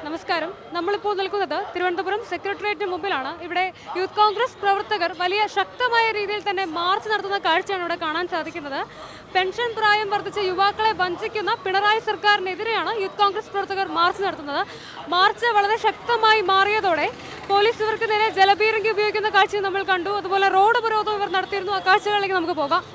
നമസ്കാരം നമ്മളിപ്പോൾ നിൽക്കുന്നത് തിരുവനന്തപുരം സെക്രട്ടേറിയറ്റിന് മുമ്പിലാണ് ഇവിടെ യൂത്ത് കോൺഗ്രസ് പ്രവർത്തകർ വലിയ ശക്തമായ രീതിയിൽ തന്നെ മാർച്ച് നടത്തുന്ന കാഴ്ചയാണ് ഇവിടെ കാണാൻ സാധിക്കുന്നത് പെൻഷൻ പ്രായം വർദ്ധിച്ച യുവാക്കളെ വഞ്ചിക്കുന്ന പിണറായി സർക്കാരിനെതിരെയാണ് യൂത്ത് കോൺഗ്രസ് പ്രവർത്തകർ മാർച്ച് നടത്തുന്നത് മാർച്ച് വളരെ ശക്തമായി മാറിയതോടെ പോലീസ് ഇവർക്ക് നേരെ ജലപീരങ്കി ഉപയോഗിക്കുന്ന കാഴ്ചയും നമ്മൾ കണ്ടു അതുപോലെ റോഡ് ഉപരോധം ഇവർ നടത്തിയിരുന്നു ആ കാഴ്ചകളിലേക്ക് നമുക്ക് പോകാം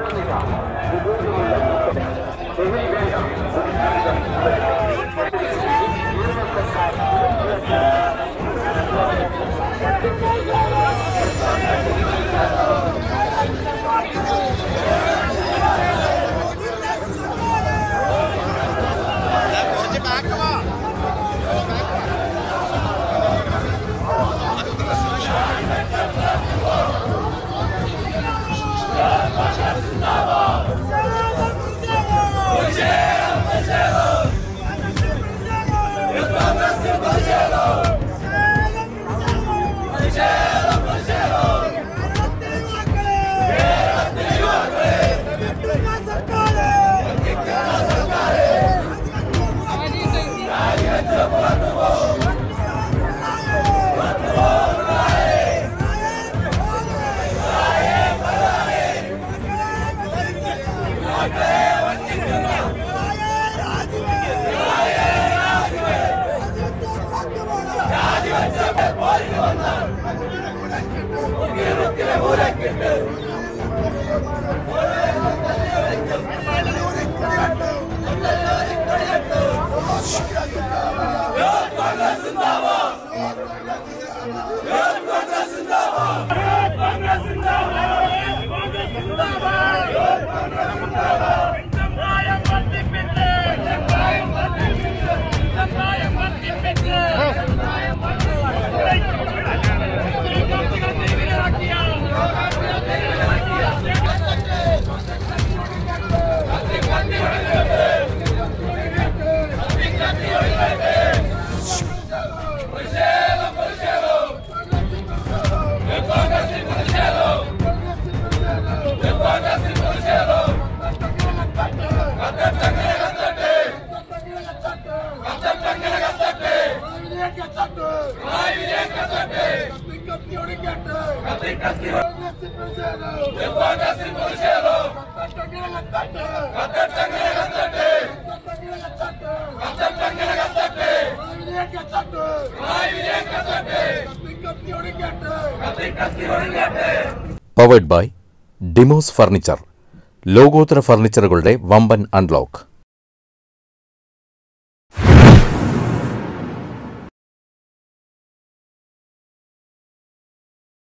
ചെമ്പായം വർദ്ധിപ്പിച്ച് ചെമ്പായം വർദ്ധിപ്പിച്ച് ചെമ്പായം വർദ്ധിപ്പിച്ച് ചെമ്പായം പവേഡ് ബൈ ഡിമോസ് ഫർണിച്ചർ ലോകോത്തര ഫർണിച്ചറുകളുടെ വമ്പൻ അൺലോക്ക്